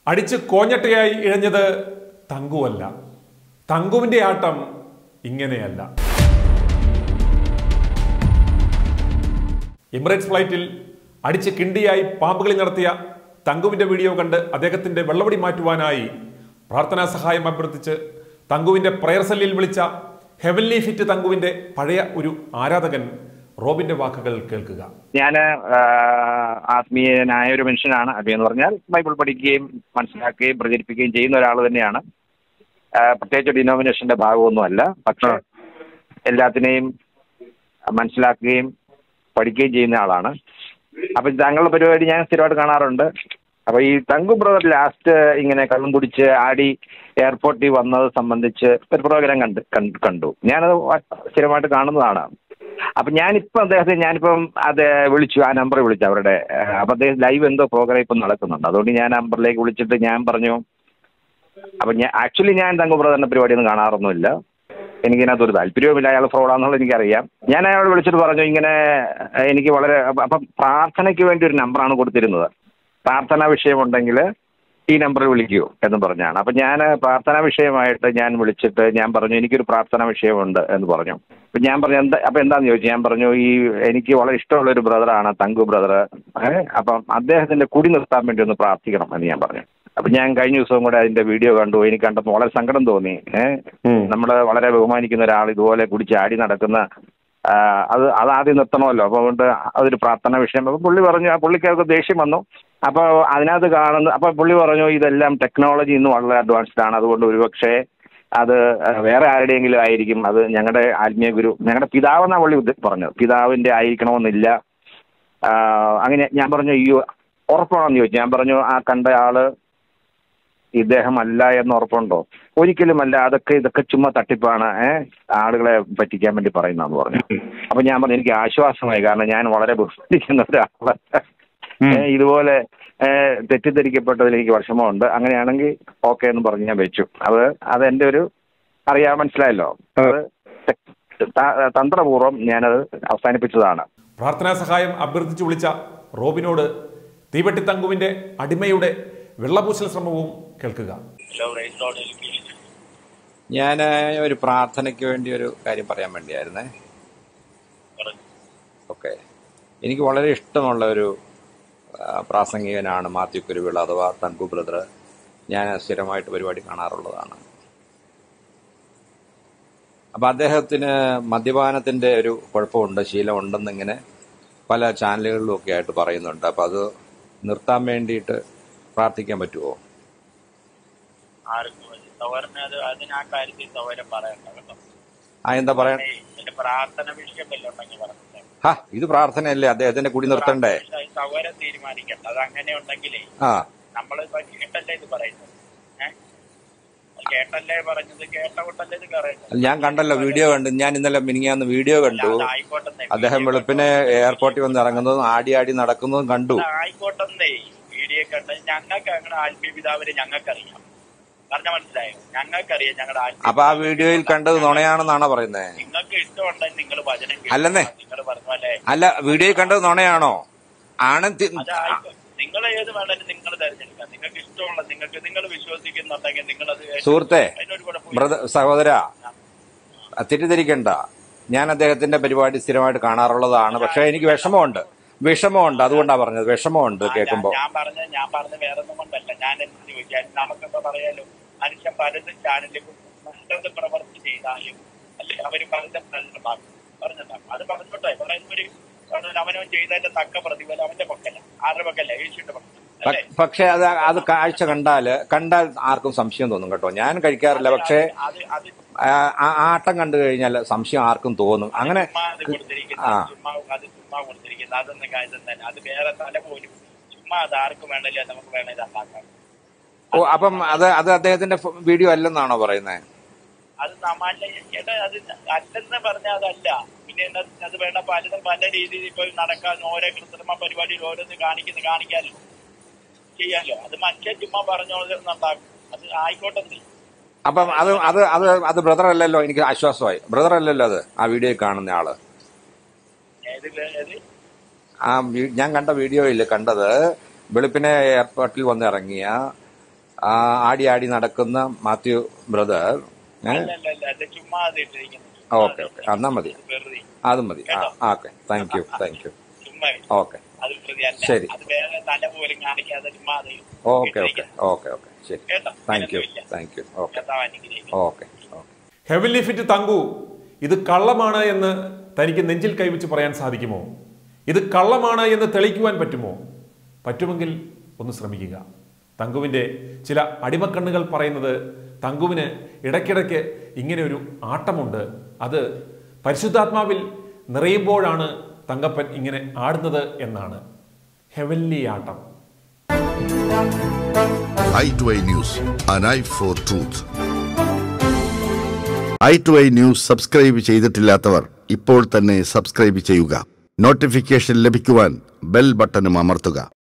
അടിച്ച് കോഞ്ഞട്ടയായി ഇഴഞ്ഞത് തങ്കുവല്ല തങ്കുവിന്റെ ആട്ടം ഇങ്ങനെയല്ല എമിറേറ്റ്സ് ഫ്ലൈറ്റിൽ അടിച്ച് കിണ്ടിയായി പാമ്പുകളി നടത്തിയ തങ്കുവിന്റെ വീഡിയോ കണ്ട് അദ്ദേഹത്തിന്റെ വെള്ളവടി മാറ്റുവാനായി പ്രാർത്ഥനാ സഹായം അഭ്യർത്ഥിച്ച് തങ്കുവിന്റെ പ്രയർ സെല്ലിൽ വിളിച്ച ഹെവൻലി ഫിറ്റ് തങ്കുവിന്റെ പഴയ ഒരു ആരാധകൻ റോബിന്റെ വാക്കുകൾ കേൾക്കുക ഞാൻ ആത്മീയനായ ഒരു മനുഷ്യനാണ് അബി എന്ന് പറഞ്ഞാൽ ബൈബിൾ പഠിക്കുകയും മനസ്സിലാക്കുകയും പ്രചരിപ്പിക്കുകയും ചെയ്യുന്ന ഒരാൾ തന്നെയാണ് ആ, പ്രത്യേകിച്ച് ഡിനോമിനേഷന്റെ ഭാഗമൊന്നുമല്ല പക്ഷെ എല്ലാത്തിനെയും മനസ്സിലാക്കുകയും പഠിക്കുകയും ചെയ്യുന്ന ആളാണ് അപ്പൊ താങ്കളുടെ പരിപാടി ഞാൻ സ്ഥിരമായിട്ട് കാണാറുണ്ട് അപ്പൊ ഈ തങ്കു ബ്രദർ ലാസ്റ്റ് ഇങ്ങനെ കള്ളും കുടിച്ച് ആടി എയർപോർട്ടിൽ വന്നത് സംബന്ധിച്ച് ഒരു പ്രോഗ്രാം കണ്ട് കണ്ട്- കണ്ടു ഞാനത് വ- സ്ഥിരമായിട്ട് കാണുന്നതാണ് അപ്പൊ ഞാനിപ്പോ അദ്ദേഹത്തെ ഞാനിപ്പം അത് വിളിച്ചു ആ നമ്പറിൽ വിളിച്ചു അവരുടെ ഏഹ്, അപ്പൊ അദ്ദേഹം ലൈവ് എന്തോ പ്രോഗ്രാം ഇപ്പം നടക്കുന്നുണ്ട് അതുകൊണ്ട് ഞാൻ ആ നമ്പറിലേക്ക് വിളിച്ചിട്ട് ഞാൻ പറഞ്ഞു അപ്പൊ ഞാൻ ആക്ച്വലി ഞാൻ തങ്കു ബ്രദറിന്റെ പരിപാടിയൊന്നും കാണാറൊന്നുമില്ല എനിക്കിതിനകത്ത് ഒരു താല്പര്യവുമില്ല അയാൾ ഫ്രോഡാന്നുള്ളത് എനിക്കറിയാം ഞാൻ അയാളോട് വിളിച്ചിട്ട് പറഞ്ഞു ഇങ്ങനെ ഏഹ്, എനിക്ക് വളരെ അപ്പൊ- അപ്പം പ്രാർത്ഥനയ്ക്ക് വേണ്ടി ഒരു നമ്പറാണ് കൊടുത്തിരുന്നത് പ്രാർത്ഥനാ വിഷയമുണ്ടെങ്കിൽ ഈ നമ്പറിൽ വിളിക്കൂ എന്ന് പറഞ്ഞാണ് അപ്പം ഞാൻ പ്രാർത്ഥനാ വിഷയമായിട്ട് ഞാൻ വിളിച്ചിട്ട് ഞാൻ പറഞ്ഞു എനിക്കൊരു പ്രാർത്ഥനാ വിഷയമുണ്ട് എന്ന് പറഞ്ഞു അപ്പം ഞാൻ പറഞ്ഞു എന്താ അപ്പം എന്താന്ന് ചോദിച്ചു ഞാൻ പറഞ്ഞു ഈ എനിക്ക് വളരെ ഇഷ്ടമുള്ള ഒരു ബ്രദറാണ് തങ്കു ബ്രദർ അപ്പം അദ്ദേഹത്തിന്റെ കുടി നിർത്താൻ വേണ്ടി ഒന്ന് പ്രാർത്ഥിക്കണം എന്ന് ഞാൻ പറഞ്ഞു അപ്പം ഞാൻ കഴിഞ്ഞ ദിവസവും കൂടെ അതിന്റെ വീഡിയോ കണ്ടു എനിക്ക് കണ്ടപ്പോൾ വളരെ സങ്കടം തോന്നി ഏഹ് നമ്മൾ വളരെ ബഹുമാനിക്കുന്ന ഒരാൾ ഇതുപോലെ കുടിച്ച് ആടി നടക്കുന്ന ആ, അത് അത് ആദ്യം നിർത്തണമല്ലോ അപ്പോൾ അതുകൊണ്ട് അതൊരു പ്രാർത്ഥന വിഷയം അപ്പോൾ പുള്ളി പറഞ്ഞു ആ പുള്ളിക്കാർക്ക് ദേഷ്യം വന്നു അപ്പോൾ അതിനകത്ത് കാണുന്ന അപ്പോൾ പുള്ളി പറഞ്ഞു ഇതെല്ലാം ടെക്നോളജി ഇന്ന് വളരെ അഡ്വാൻസ്ഡ് ആണ് അതുകൊണ്ട് ഒരുപക്ഷെ അത് വേറെ ആരുടെയെങ്കിലും ആയിരിക്കും അത് ഞങ്ങളുടെ ആത്മീയ ഗുരു ഞങ്ങളുടെ പിതാവെന്നാണ് പുള്ളി ഉദ്ദ- പറഞ്ഞത് പിതാവിൻ്റെ ആയിരിക്കണമെന്നില്ല ആ, അങ്ങനെ ഞാൻ പറഞ്ഞു അയ്യോ ഉറപ്പാണെന്ന് ചോദിച്ചു ഞാൻ പറഞ്ഞു ആ കണ്ട ആള് ഇദ്ദേഹം അല്ല എന്ന് ഉറപ്പുണ്ടോ ഒരിക്കലുമല്ല അതൊക്കെ ഇതൊക്കെ ചുമ്മാ തട്ടിപ്പാണ് ഏഹ് ആളുകളെ പറ്റിക്കാൻ വേണ്ടി പറയുന്നതെന്ന് പറഞ്ഞു അപ്പൊ ഞാൻ പറഞ്ഞു എനിക്ക് ആശ്വാസമായി കാരണം ഞാൻ വളരെ ബുദ്ധിക്കുന്ന ഒരാള് ഏ, ഇതുപോലെ ഏ, തെറ്റിദ്ധരിക്കപ്പെട്ടതിൽ എനിക്ക് വിഷമമുണ്ട് അങ്ങനെയാണെങ്കിൽ ഓക്കെ എന്ന് പറഞ്ഞ് ഞാൻ വെച്ചു അത് അതെന്റെ ഒരു അറിയാൻ മനസ്സിലായല്ലോ അത് ത- തന്ത്രപൂർവ്വം ഞാനത് അവസാനിപ്പിച്ചതാണ് പ്രാർത്ഥനാ സഹായം അഭ്യർത്ഥിച്ചു വിളിച്ച റോബിനോട് തീവട്ടി തങ്കുവിന്റെ അടിമയുടെ വെള്ളപൂശൽ ശ്രമവും കേൾക്കുക ഞാൻ ഒരു പ്രാർത്ഥനയ്ക്ക് വേണ്ടി ഒരു കാര്യം പറയാൻ വേണ്ടിയായിരുന്നേ ഓക്കെ എനിക്ക് വളരെ ഇഷ്ടമുള്ള ഒരു ആ, പ്രാസംഗികനാണ് മാത്യു കുരുവിള അഥവാ തങ്കു ബ്രദർ ഞാൻ സ്ഥിരമായിട്ട് പരിപാടി കാണാറുള്ളതാണ് അപ്പം അദ്ദേഹത്തിന് മദ്യപാനത്തിൻ്റെ ഒരു കുഴപ്പമുണ്ട് ശീലമുണ്ടെന്നിങ്ങനെ പല ചാനലുകളിലും ഒക്കെ ആയിട്ട് പറയുന്നുണ്ട് അപ്പം അത് നിർത്താൻ വേണ്ടിയിട്ട് പ്രാർത്ഥിക്കാൻ പറ്റുമോ ആർക്കും മതി. സൗരന് അത് അതിന് ആ കാര്യത്തിൽ സൗകര്യം പറയണ്ട കേട്ടോ ആ എന്താ പറയാൻ ഏയ്, ഇതിന്റെ പ്രാർത്ഥന വിഷയം വല്ലതും ഉണ്ടെങ്കിൽ പറഞ്ഞിട്ട് ഹാ ഇത് പ്രാർത്ഥനയല്ലേ അദ്ദേഹത്തിന്റെ കുടി നിർത്തണ്ടേ സൗകര്യം തീരുമാനിക്കണ്ട അത് അങ്ങനെ ഉണ്ടെങ്കിലേ ആ നമ്മളിപ്പോ കേട്ടല്ലേ ഇത് പറയുന്നത് ഏഹ് കേട്ടല്ലേ പറഞ്ഞത് കേട്ടകൊണ്ടല്ലേ ഇത് പറയുന്നത് ഞാൻ കണ്ടല്ലോ വീഡിയോ കണ്ടു ഞാൻ ഇന്നലെ മിനിങ്ങാന്ന് വീഡിയോ കണ്ടു ആയിക്കോട്ടെ അദ്ദേഹം വെളുപ്പിനെ എയർപോർട്ടിൽ വന്ന് ഇറങ്ങുന്നതും ആടി ആടി നടക്കുന്നതും കണ്ടു ആയിക്കോട്ടെ വീഡിയോ കണ്ട് ഞങ്ങൾക്ക് ഞങ്ങളുടെ ആത്മീയ പിതാവിനെ ഞങ്ങൾക്കറിയാം പറഞ്ഞ മനസ്സിലായോ ഞങ്ങൾക്കറിയാം ഞങ്ങളുടെ ആത്മീയ അപ്പൊ ആ വീഡിയോയിൽ കണ്ടത് നുണയാണെന്നാണോ പറയുന്നത് നിങ്ങൾക്ക് ഇഷ്ടമുണ്ടെങ്കിൽ നിങ്ങൾ വചനം അല്ലെന്നേ. നിങ്ങൾ പറഞ്ഞ പോലെ അല്ല വീഡിയോയിൽ കണ്ടത് നുണയാണോ ആണ് തി- നിങ്ങൾ ഏത് വേണമെങ്കിലും നിങ്ങൾ തിരഞ്ഞെടുക്കാം നിങ്ങൾക്ക് ഇഷ്ടമുള്ള നിങ്ങൾക്ക് നിങ്ങൾ വിശ്വസിക്കുന്നുണ്ടെങ്കിൽ നിങ്ങൾ അത് സുഹൃത്തെ അതിനൊരു കുഴപ്പമില്ല. ബ്രദർ സഹോദര തെറ്റിദ്ധരിക്കണ്ട ഞാൻ അദ്ദേഹത്തിന്റെ പരിപാടി സ്ഥിരമായിട്ട് കാണാറുള്ളതാണ് പക്ഷെ എനിക്ക് വിഷമമുണ്ട് വിഷമമുണ്ട് അതുകൊണ്ടാണ് പറഞ്ഞത് വിഷമമുണ്ട് ആ, കേൾക്കുമ്പോ ഞാൻ- ഞാൻ പറഞ്ഞ ഞാൻ പറഞ്ഞ വേറെ ഒന്നും കൊണ്ടല്ല ഞാൻ എന്ത് ചോദിച്ചാൽ നമുക്കിപ്പോ പറയാലോ മനുഷ്യൻ പലതും ചാനലിൽ നല്ലത് പ്രവർത്തി ചെയ്താലും അല്ലെ അവര് പലതും നല്ലതാക്കും പറഞ്ഞിട്ടുണ്ടാകും അത് പറഞ്ഞോട്ടെ പറയുന്നവര് പറഞ്ഞാൽ അവനവൻ ചെയ്തതിന്റെ തക്ക പ്രതിഫലം അവന്റെ പക്കല്ല ആരുടെ പക്കല്ല യേശുവിന്റെ പക്കല്ല അല്ലേ പ- പക്ഷെ അത് അത് കാഴ്ച കണ്ടാല് കണ്ടാൽ ആർക്കും സംശയം തോന്നും കേട്ടോ ഞാൻ കഴിക്കാറില്ല പക്ഷേ അത് അത് ആ ആ- ആട്ടം കണ്ടു കഴിഞ്ഞാൽ സംശയം ആർക്കും തോന്നും അങ്ങനെ ചുമ്മാ അത് കൊടുത്തിരിക്കുന്നത് ആ. ചുമ്മാ അത് ചുമ്മാ കൊടുത്തിരിക്കുന്നത് അതൊന്നും കാര്യം തന്നെ അത് വേറെ തല പോലും ചുമ്മാ അത് ആർക്കും വേണമല്ലോ നമുക്ക് വേണേ ഇത് ഉണ്ടാക്കാം ഓ അപ്പം അത് അത് അദ്ദേഹത്തിന്റെ ഫ- വീഡിയോ അല്ലെന്നാണോ പറയുന്നത് അത് സാമാന്യ ചേട്ടാ അത് അല്ലെന്ന് പറഞ്ഞാൽ അതല്ല പിന്നെ എന്നാ അത് വേണ്ട പലതും പല രീതിയിൽ ഇപ്പൊ നടക്കാൻ ഓരോ കൃത്രിമ പരിപാടിയിൽ ഓരോന്ന് കാണിക്കുന്ന കാണിക്കാലോ ചെയ്യാലോ അത് മനുഷ്യൻ ചുമ്മാ പറഞ്ഞോണ്ടാക്കും അത് ആയിക്കോട്ടെ നീ. അപ്പം അത് അത് അത് അത് ബ്രദർ അല്ലല്ലോ എനിക്ക് ആശ്വാസമായി ബ്രദർ അല്ലല്ലോ അത് ആ വീഡിയോയിൽ കാണുന്ന ആള് ഏത് ഏത് ആ വീ- ഞാൻ കണ്ട വീഡിയോയിൽ കണ്ടത് വെളുപ്പിനെ എയർപോർട്ടിൽ വന്ന് ഇറങ്ങിയ ആ, ആടി ആടി നടക്കുന്ന മാത്യു ബ്രദർ ഏ അല്ല അല്ല അല്ല അത് ചുമ്മാ ഇട്ടിരിക്കുന്നു ഓക്കെ ഓക്കെ എന്നാ മതി വെറുതെ അതും മതി ആ okay thank you thank you ചുമ്മാ ഓക്കെ അത് പ്രതി അല്ല ശരി. അത് വേറെ തല പോലും കാണിക്കാതെ ചുമ്മാ അത് ഓക്കെ ഓക്കെ ഓക്കെ ഓക്കെ ശരി കേട്ടോ താങ്ക് യു അതിനൊന്നുമില്ല. താങ്ക് യു ഓക്കെ കർത്താവ് അനുഗ്രഹിക്കട്ടെ. Okay okay heavenly fit thank you ഇത് കള്ളമാണ് എന്ന് തനിക്ക് നെഞ്ചിൽ കൈവച്ച് പറയാൻ സാധിക്കുമോ ഇത് കള്ളമാണ് എന്ന് തെളിയിക്കുവാൻ പറ്റുമോ പറ്റുമെങ്കിൽ ഒന്ന് ശ്രമിക്കുക തങ്കുവിൻ്റെ ചില അടിമക്കണ്ണുകൾ പറയുന്നത് തങ്കുവിന് ഇടയ്ക്കിടയ്ക്ക് ഇങ്ങനെ ഒരു ആട്ടമുണ്ട് അത് പരിശുദ്ധാത്മാവിൽ നിറയുമ്പോഴാണ് തങ്കപ്പൻ ഇങ്ങനെ ആടുന്നത് എന്നാണ് ഹെവൻലി ആട്ടം eye to eye news an eye for truth eye to eye news subscribe ചെയ്തിട്ടില്ലാത്തവർ ഇപ്പോൾ തന്നെ സബ്സ്ക്രൈബ് ചെയ്യുക നോട്ടിഫിക്കേഷൻ ലഭിക്കുവാൻ ബെൽ ബട്ടണും അമർത്തുക